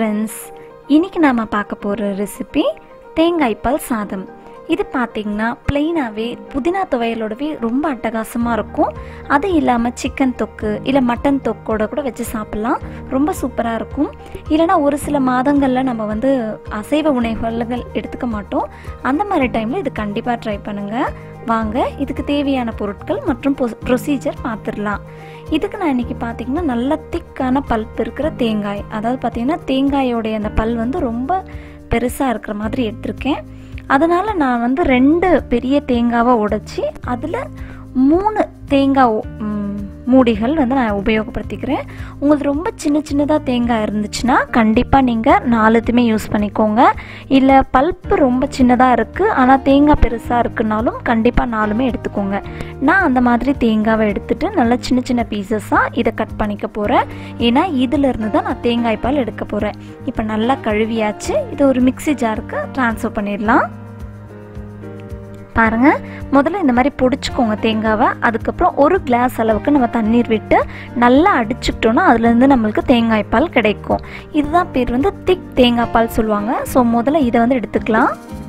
friends இன்னைக்கு நாம் பார்க்க போகிற ரெசிபி தேங்காய் பால் சாதம் இது பார்த்தீங்கன்னா பிளெயினாகவே புதினா துவையலோடவே ரொம்ப அட்டகாசமாக இருக்கும் அது இல்லாமல் சிக்கன் தொக்கு இல்லை மட்டன் தொக்கோட கூட வச்சு சாப்பிட்லாம் ரொம்ப சூப்பராக இருக்கும் இல்லைனா ஒரு சில மாதங்களில் நம்ம வந்து அசைவ உணவுகள் எடுத்துக்க மாட்டோம் அந்த மாதிரி டைமில் இது கண்டிப்பாக ட்ரை பண்ணுங்கள் வாங்க இதுக்கு தேவையான பொருட்கள் மற்றும் ப்ரொசீஜர் பார்த்துடலாம் இதுக்கு நான் இன்றைக்கி பார்த்தீங்கன்னா நல்ல திக்கான பல்ப் இருக்கிற தேங்காய் அதாவது பார்த்தீங்கன்னா தேங்காயோடைய அந்த பல் வந்து ரொம்ப பெருசாக இருக்கிற மாதிரி எடுத்திருக்கேன் அதனால் நான் வந்து ரெண்டு பெரிய தேங்காவை உடைச்சி அதில் மூணு தேங்காய் ம், மூடிகள் வந்து நான் உபயோகப்படுத்திக்கிறேன் உங்களுக்கு ரொம்ப சின்ன சின்னதாக தேங்காய் இருந்துச்சுன்னா கண்டிப்பாக நீங்கள் நாலுத்துமே யூஸ் பண்ணிக்கோங்க இல்லை பல்ப்பு ரொம்ப சின்னதாக இருக்குது ஆனால் தேங்காய் பெருசாக இருக்குனாலும் கண்டிப்பாக நாலுமே எடுத்துக்கோங்க நான் அந்த மாதிரி தேங்காவை எடுத்துட்டு நல்லா சின்ன சின்ன பீசஸாக இதை கட் பண்ணிக்க போகிறேன் ஏன்னா இதிலிருந்து தான் நான் தேங்காய் பால் எடுக்க போகிறேன் இப்போ நல்லா கழுவியாச்சு இதை ஒரு மிக்ஸி ஜாருக்கு ட்ரான்ஸ்ஃபர் பண்ணிடலாம் பாருங்க முதல்ல இந்த மாதிரி பொடிச்சுக்கோங்க தேங்காவை அதுக்கப்புறம் ஒரு கிளாஸ் அளவுக்கு நம்ம தண்ணீர் விட்டு நல்லா அடிச்சுக்கிட்டோன்னா அதுலேருந்து நம்மளுக்கு தேங்காய் பால் கிடைக்கும் இதுதான் பேர் வந்து திக் தேங்காய் பால் சொல்லுவாங்க ஸோ முதல்ல இதை வந்து எடுத்துக்கலாம்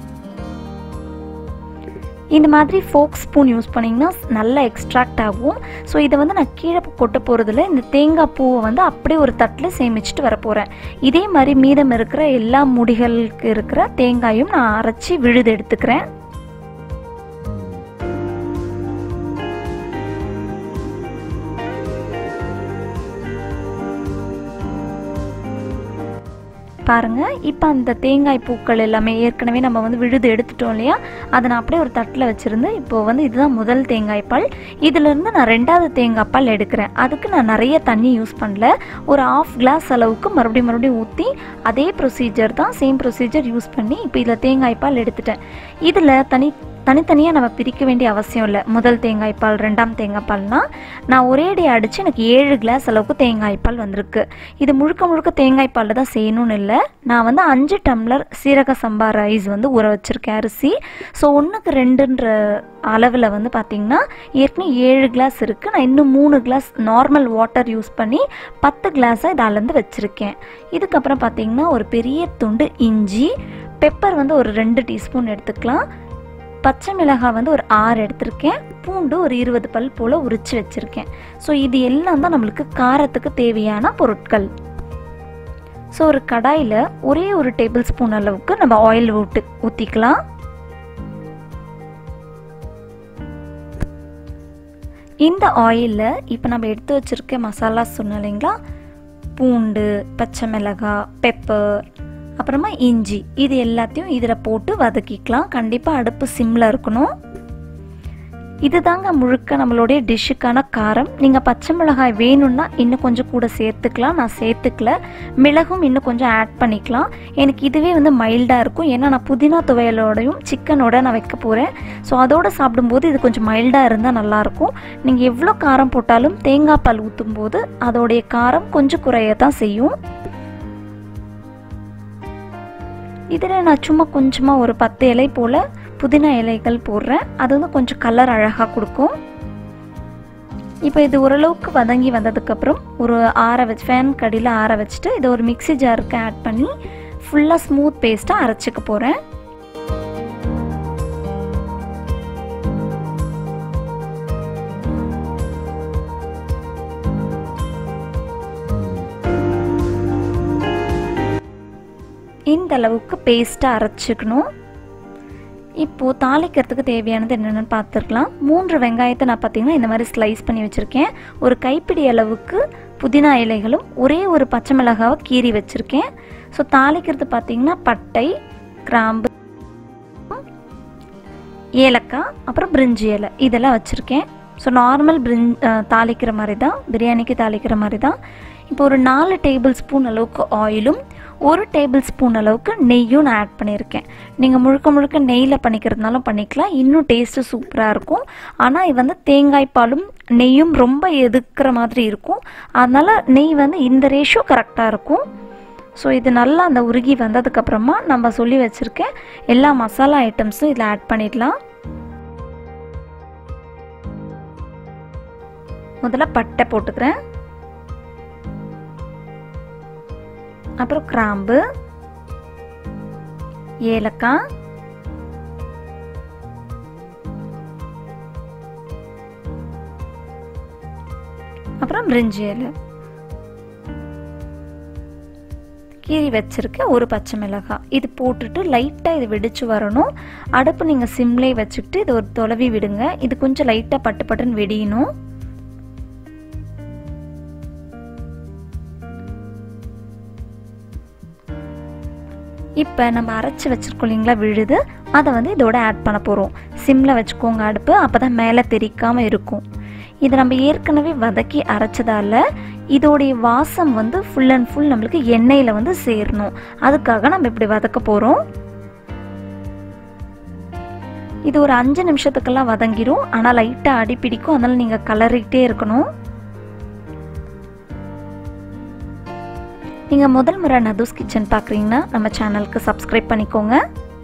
இந்த மாதிரி ஃபோக் ஸ்பூன் யூஸ் பண்ணிங்கன்னா நல்லா எக்ஸ்ட்ராக்ட் ஆகும் ஸோ இதை வந்து நான் கீழே கொட்ட போகிறதுல இந்த தேங்காய் பூவை வந்து அப்படியே ஒரு தட்டில் சேமிச்சுட்டு வர போகிறேன் இதே மாதிரி மீதம் இருக்கிற எல்லா முடிகளுக்கு இருக்கிற தேங்காயும் நான் அரைச்சி விழுது எடுத்துக்கிறேன் பாருங்க இப்போ அந்த தேங்காய் பூக்கள் எல்லாமே ஏற்கனவே நம்ம வந்து விழுது எடுத்துட்டோம் இல்லையா அதை நான் அப்படியே ஒரு தட்டில் வச்சுருந்து இப்போ வந்து இதுதான் முதல் தேங்காய் பால் இதிலிருந்து நான் ரெண்டாவது தேங்காய் பால் எடுக்கிறேன் அதுக்கு நான் நிறைய தண்ணி யூஸ் பண்ணல ஒரு ஆஃப் கிளாஸ் அளவுக்கு மறுபடியும் மறுபடியும் ஊற்றி அதே ப்ரொசீஜர் தான் சேம் ப்ரொசீஜர் யூஸ் பண்ணி இப்போ இதில் தேங்காய் பால் எடுத்துட்டேன் இதில் தனி தனித்தனியாக நம்ம பிரிக்க வேண்டிய அவசியம் இல்லை முதல் தேங்காய் பால் ரெண்டாம் தேங்காய் பால்னா நான் ஒரேடி அடித்து எனக்கு ஏழு கிளாஸ் அளவுக்கு தேங்காய் பால் வந்திருக்கு இது முழுக்க முழுக்க தேங்காய் பாலில் தான் செய்யணும்னு இல்லை நான் வந்து அஞ்சு டம்ளர் சீரக சம்பா ரைஸ் வந்து ஊற வச்சுருக்கேன் அரிசி ஸோ ஒன்றுக்கு ரெண்டுன்ற அளவில் வந்து பார்த்திங்கன்னா ஏற்கனவே ஏழு கிளாஸ் இருக்குது நான் இன்னும் மூணு கிளாஸ் நார்மல் வாட்டர் யூஸ் பண்ணி பத்து கிளாஸை இதை அளந்து வச்சுருக்கேன் இதுக்கப்புறம் பார்த்திங்கன்னா ஒரு பெரிய துண்டு இஞ்சி பெப்பர் வந்து ஒரு ரெண்டு டீஸ்பூன் எடுத்துக்கலாம் பச்சை மிளகாய் வந்து ஒரு ஆறு எடுத்திருக்கேன் பூண்டு ஒரு இருபது பல் போல் உரிச்சு வச்சுருக்கேன் ஸோ இது எல்லாம் தான் நம்மளுக்கு காரத்துக்கு தேவையான பொருட்கள் ஸோ ஒரு கடாயில் ஒரே ஒரு டேபிள் ஸ்பூன் அளவுக்கு நம்ம ஆயில் ஊட்டு ஊற்றிக்கலாம் இந்த ஆயிலில் இப்போ நம்ம எடுத்து வச்சுருக்க மசாலா சொன்னோம் இல்லைங்களா பூண்டு பச்சை மிளகாய் பெப்பர் அப்புறமா இஞ்சி இது எல்லாத்தையும் இதில் போட்டு வதக்கிக்கலாம் கண்டிப்பாக அடுப்பு சிம்மில் இருக்கணும் இதுதாங்க முழுக்க நம்மளுடைய டிஷ்ஷுக்கான காரம் நீங்கள் பச்சை மிளகாய் வேணும்னா இன்னும் கொஞ்சம் கூட சேர்த்துக்கலாம் நான் சேர்த்துக்கல மிளகும் இன்னும் கொஞ்சம் ஆட் பண்ணிக்கலாம் எனக்கு இதுவே வந்து மைல்டாக இருக்கும் ஏன்னா நான் புதினா துவையலோடையும் சிக்கனோட நான் வைக்க போகிறேன் ஸோ அதோடு சாப்பிடும்போது இது கொஞ்சம் மைல்டாக இருந்தால் நல்லாயிருக்கும் நீங்கள் எவ்வளோ காரம் போட்டாலும் தேங்காய் பால் ஊற்றும் போது அதோடைய காரம் கொஞ்சம் குறைய தான் செய்யும் இதில் நான் சும்மா கொஞ்சமாக ஒரு பத்து இலை போல் புதினா இலைகள் போடுறேன் அது வந்து கொஞ்சம் கலர் அழகாக கொடுக்கும் இப்போ இது ஓரளவுக்கு வதங்கி வந்ததுக்கப்புறம் ஒரு ஆற வச்சு ஃபேன் கடியில் ஆற வச்சுட்டு இதை ஒரு மிக்ஸி ஜாருக்கு ஆட் பண்ணி ஃபுல்லாக ஸ்மூத் பேஸ்ட்டாக அரைச்சிக்க போகிறேன் இந்த அளவுக்கு பேஸ்ட்டாக அரைச்சிக்கணும் இப்போது தாளிக்கிறதுக்கு தேவையானது என்னென்னு பார்த்துருக்கலாம் மூன்று வெங்காயத்தை நான் பார்த்தீங்கன்னா இந்த மாதிரி ஸ்லைஸ் பண்ணி வச்சுருக்கேன் ஒரு கைப்பிடி அளவுக்கு புதினா இலைகளும் ஒரே ஒரு பச்சை மிளகாவை கீறி வச்சுருக்கேன் ஸோ தாளிக்கிறது பார்த்தீங்கன்னா பட்டை கிராம்பு ஏலக்காய் அப்புறம் பிரிஞ்சி இலை இதெல்லாம் வச்சுருக்கேன் ஸோ நார்மல் பிரிஞ் தாளிக்கிற மாதிரி தான் பிரியாணிக்கு தாளிக்கிற மாதிரி தான் இப்போ ஒரு நாலு டேபிள் ஸ்பூன் அளவுக்கு ஆயிலும் ஒரு டேபிள் ஸ்பூன் அளவுக்கு நெய்யும் நான் ஆட் பண்ணியிருக்கேன் நீங்கள் முழுக்க முழுக்க நெய்யில் பண்ணிக்கிறதுனாலும் பண்ணிக்கலாம் இன்னும் டேஸ்ட்டு சூப்பராக இருக்கும் ஆனால் இது வந்து தேங்காய் பாலும் நெய்யும் ரொம்ப எதுக்கிற மாதிரி இருக்கும் அதனால் நெய் வந்து இந்த ரேஷியோ கரெக்டாக இருக்கும் ஸோ இது நல்லா அந்த உருகி வந்ததுக்கப்புறமா நம்ம சொல்லி வச்சுருக்க எல்லா மசாலா ஐட்டம்ஸும் இதில் ஆட் பண்ணிடலாம் முதல்ல பட்டை போட்டுக்கிறேன் அப்புறம் கிராம்பு ஏலக்காய் அப்புறம் பிரிஞ்சி இலை கீறி வச்சிருக்க ஒரு பச்சை மிளகாய் இது போட்டுட்டு லைட்டாக இது வெடிச்சு வரணும் அடுப்பு நீங்கள் சிம்லே வச்சுக்கிட்டு இது ஒரு தொலைவி விடுங்க இது கொஞ்சம் லைட்டாக பட்டு பட்டுன்னு வெடியணும் இப்போ நம்ம அரைச்சி வச்சுருக்கோம் இல்லைங்களா விழுது அதை வந்து இதோட ஆட் பண்ண போகிறோம் சிம்மில் வச்சுக்கோங்க அடுப்பு அப்போ தான் மேலே தெரிக்காமல் இருக்கும் இதை நம்ம ஏற்கனவே வதக்கி அரைச்சதால இதோடைய வாசம் வந்து ஃபுல் அண்ட் ஃபுல் நம்மளுக்கு எண்ணெயில் வந்து சேரணும் அதுக்காக நம்ம இப்படி வதக்க போகிறோம் இது ஒரு அஞ்சு நிமிஷத்துக்கெல்லாம் வதங்கிரும் ஆனால் லைட்டாக அடி பிடிக்கும் அதனால் நீங்கள் கலரிக்கிட்டே இருக்கணும் நீங்கள் முதல் முறை நதுஸ் கிச்சன் பார்க்குறீங்கன்னா நம்ம சேனலுக்கு சப்ஸ்கிரைப் பண்ணிக்கோங்க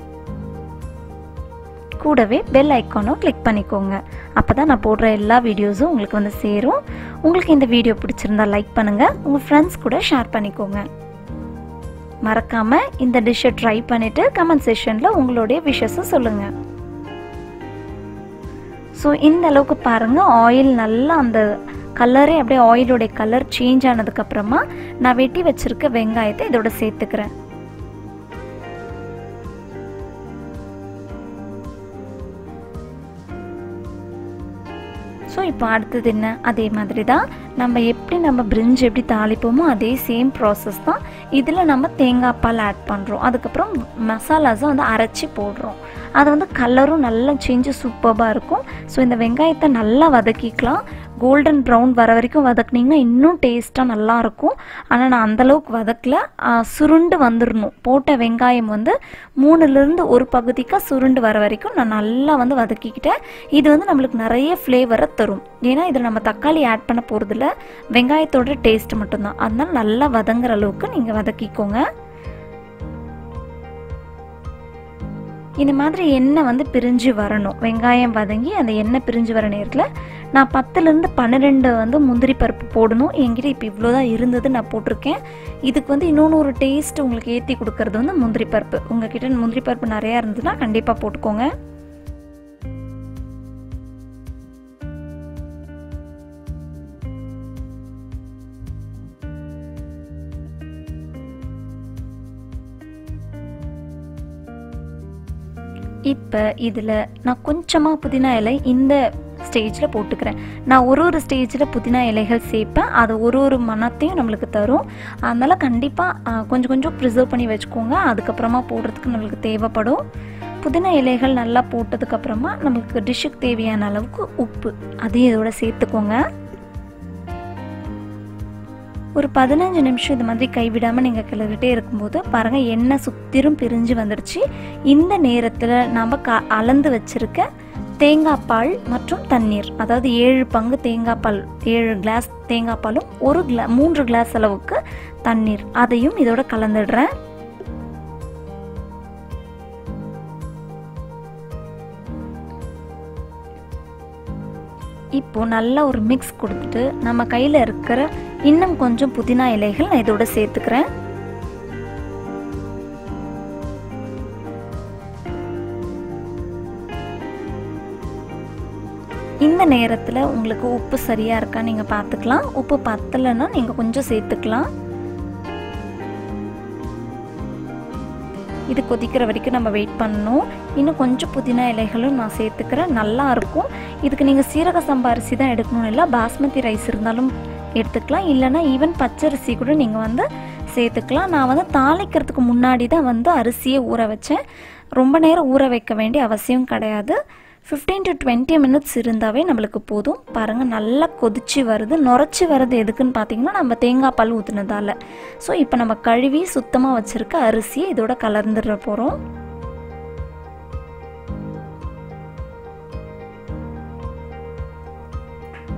கூடவே பெல் ஐக்கானும் கிளிக் பண்ணிக்கோங்க அப்போ தான் நான் போடுற எல்லா வீடியோஸும் உங்களுக்கு வந்து சேரும் உங்களுக்கு இந்த வீடியோ பிடிச்சிருந்தா லைக் பண்ணுங்கள் உங்கள் ஃப்ரெண்ட்ஸ் கூட ஷேர் பண்ணிக்கோங்க மறக்காமல் இந்த டிஷ்ஷை ட்ரை பண்ணிவிட்டு கமெண்ட் செஷனில் உங்களுடைய விஷஸை சொல்லுங்கள் ஸோ இந்த அளவுக்கு பாருங்கள் ஆயில் நல்லா அந்த கலரே அப்படியே ஆயிலோடைய கலர் சேஞ்ச் ஆனதுக்கப்புறமா நான் வெட்டி வச்சுருக்க வெங்காயத்தை இதோட சேர்த்துக்கிறேன் ஸோ இப்போ அடுத்தது என்ன அதே மாதிரி தான் நம்ம எப்படி நம்ம பிரிஞ்சு எப்படி தாளிப்போமோ அதே சேம் ப்ராசஸ் தான் இதில் நம்ம தேங்காய் பால் ஆட் பண்ணுறோம் அதுக்கப்புறம் மசாலாஸும் வந்து அரைச்சி போடுறோம் அது வந்து கலரும் நல்லா சேஞ்சு சூப்பராக இருக்கும் ஸோ இந்த வெங்காயத்தை நல்லா வதக்கிக்கலாம் கோல்டன் ப்ரௌன் வர வரைக்கும் வதக்குனிங்கன்னா இன்னும் டேஸ்ட்டாக நல்லாயிருக்கும் ஆனால் நான் அந்தளவுக்கு வதக்கல சுருண்டு வந்துடணும் போட்ட வெங்காயம் வந்து மூணுலேருந்து ஒரு பகுதிக்காக சுருண்டு வர வரைக்கும் நான் நல்லா வந்து வதக்கிக்கிட்டேன் இது வந்து நம்மளுக்கு நிறைய ஃப்ளேவரை தரும் ஏன்னா இதில் நம்ம தக்காளி ஆட் பண்ண போகிறதில்ல வெங்காயத்தோட டேஸ்ட் மட்டும்தான் அதனால் நல்லா வதங்குற அளவுக்கு நீங்கள் வதக்கிக்கோங்க இந்த மாதிரி எண்ணெய் வந்து பிரிஞ்சு வரணும் வெங்காயம் வதங்கி அந்த எண்ணெய் பிரிஞ்சு வர நேரத்தில் நான் பத்துலேருந்து பன்னிரெண்டு வந்து முந்திரி பருப்பு போடணும் என்கிட்ட இப்போ இவ்வளோ தான் இருந்தது நான் போட்டிருக்கேன் இதுக்கு வந்து இன்னொன்று ஒரு டேஸ்ட் உங்களுக்கு ஏற்றி கொடுக்கறது வந்து முந்திரி பருப்பு உங்ககிட்ட முந்திரி பருப்பு நிறையா இருந்ததுன்னா கண்டிப்பாக போட்டுக்கோங்க இப்போ இதில் நான் கொஞ்சமாக புதினா இலை இந்த ஸ்டேஜில் போட்டுக்கிறேன் நான் ஒரு ஒரு ஸ்டேஜில் புதினா இலைகள் சேர்ப்பேன் அது ஒரு ஒரு மனத்தையும் நம்மளுக்கு தரும் அதனால் கண்டிப்பாக கொஞ்சம் கொஞ்சம் ப்ரிசர்வ் பண்ணி வச்சுக்கோங்க அதுக்கப்புறமா போடுறதுக்கு நம்மளுக்கு தேவைப்படும் புதினா இலைகள் நல்லா போட்டதுக்கப்புறமா நம்மளுக்கு டிஷ்ஷுக்கு தேவையான அளவுக்கு உப்பு அதையும் இதோட சேர்த்துக்கோங்க ஒரு பதினஞ்சு நிமிஷம் இது மாதிரி கைவிடாமல் நீங்கள் கிளறிட்டே இருக்கும்போது பாருங்கள் எண்ணெய் சுத்திரும் பிரிஞ்சு வந்துடுச்சு இந்த நேரத்தில் நம்ம க அளந்து வச்சுருக்க தேங்காய் பால் மற்றும் தண்ணீர் அதாவது ஏழு பங்கு தேங்காய் பால் ஏழு கிளாஸ் தேங்காய் பாலும் ஒரு கிளா மூன்று கிளாஸ் அளவுக்கு தண்ணீர் அதையும் இதோட கலந்துடுறேன் இப்போ நல்லா ஒரு மிக்ஸ் கொடுத்துட்டு நம்ம கையில் இருக்கிற இன்னும் கொஞ்சம் புதினா இலைகள் நான் இதோட சேர்த்துக்கிறேன் இந்த நேரத்தில் உங்களுக்கு உப்பு சரியாக இருக்கா நீங்கள் பார்த்துக்கலாம் உப்பு பத்தலைன்னா நீங்கள் கொஞ்சம் சேர்த்துக்கலாம் இது கொதிக்கிற வரைக்கும் நம்ம வெயிட் பண்ணணும் இன்னும் கொஞ்சம் புதினா இலைகளும் நான் சேர்த்துக்கிறேன் நல்லா இருக்கும் இதுக்கு நீங்கள் சீரக சம்பா அரிசி தான் எடுக்கணும் இல்லை பாஸ்மதி ரைஸ் இருந்தாலும் எடுத்துக்கலாம் இல்லைனா ஈவன் பச்சரிசி கூட நீங்கள் வந்து சேர்த்துக்கலாம் நான் வந்து தாளிக்கிறதுக்கு முன்னாடி தான் வந்து அரிசியை ஊற வச்சேன் ரொம்ப நேரம் ஊற வைக்க வேண்டிய அவசியம் கிடையாது ஃபிஃப்டீன் டு டுவெண்ட்டி மினிட்ஸ் இருந்தாவே நம்மளுக்கு போதும் பாருங்கள் நல்லா கொதிச்சு வருது நுரைச்சி வருது எதுக்குன்னு பார்த்தீங்கன்னா நம்ம தேங்காய் பால் ஊற்றுனதால ஸோ இப்போ நம்ம கழுவி சுத்தமாக வச்சுருக்க அரிசியை இதோட கலந்துட போகிறோம்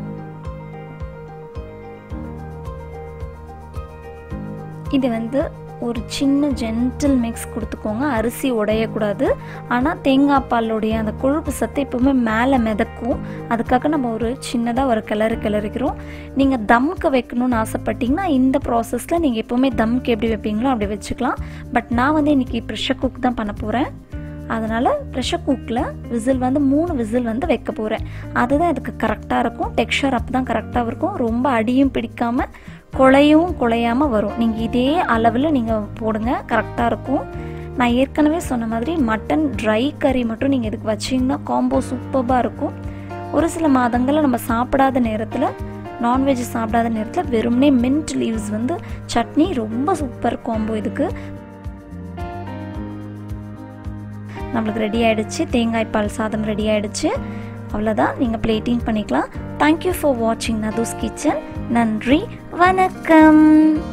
இது வந்து ஒரு சின்ன ஜென்டில் மிக்ஸ் கொடுத்துக்கோங்க அரிசி உடையக்கூடாது ஆனால் தேங்காய் பாலுடைய அந்த கொழுப்பு சத்து எப்பவுமே மேலே மிதக்கும் அதுக்காக நம்ம ஒரு சின்னதாக ஒரு கிளறு கிளறிக்கிறோம் நீங்கள் தம்க்கு வைக்கணும்னு ஆசைப்பட்டீங்கன்னா இந்த ப்ராசஸில் நீங்கள் எப்போவுமே தம்க்கு எப்படி வைப்பீங்களோ அப்படி வச்சுக்கலாம் பட் நான் வந்து இன்றைக்கி ப்ரெஷர் குக் தான் பண்ண போகிறேன் அதனால் ப்ரெஷர் குக்கில் விசில் வந்து மூணு விசில் வந்து வைக்க போகிறேன் அதுதான் இதுக்கு கரெக்டாக இருக்கும் டெக்ஸ்சர் அப்போ தான் கரெக்டாக இருக்கும் ரொம்ப அடியும் பிடிக்காமல் குழையும் குழையாமல் வரும் நீங்கள் இதே அளவில் நீங்கள் போடுங்க கரெக்டாக இருக்கும் நான் ஏற்கனவே சொன்ன மாதிரி மட்டன் ட்ரை கறி மட்டும் நீங்கள் இதுக்கு வச்சிங்கன்னா காம்போ சூப்பராக இருக்கும் ஒரு சில மாதங்களில் நம்ம சாப்பிடாத நேரத்தில் நான்வெஜ் சாப்பிடாத நேரத்தில் வெறுமனே மின்ட் லீவ்ஸ் வந்து சட்னி ரொம்ப சூப்பர் காம்போ இதுக்கு நம்மளுக்கு ரெடி ஆகிடுச்சு தேங்காய் பால் சாதம் ரெடி ஆகிடுச்சு அவ்வளோதான் நீங்கள் பிளேட்டிங் பண்ணிக்கலாம் தேங்க்யூ ஃபார் வாட்சிங் நதுஸ் கிச்சன் நன்றி வணக்கம்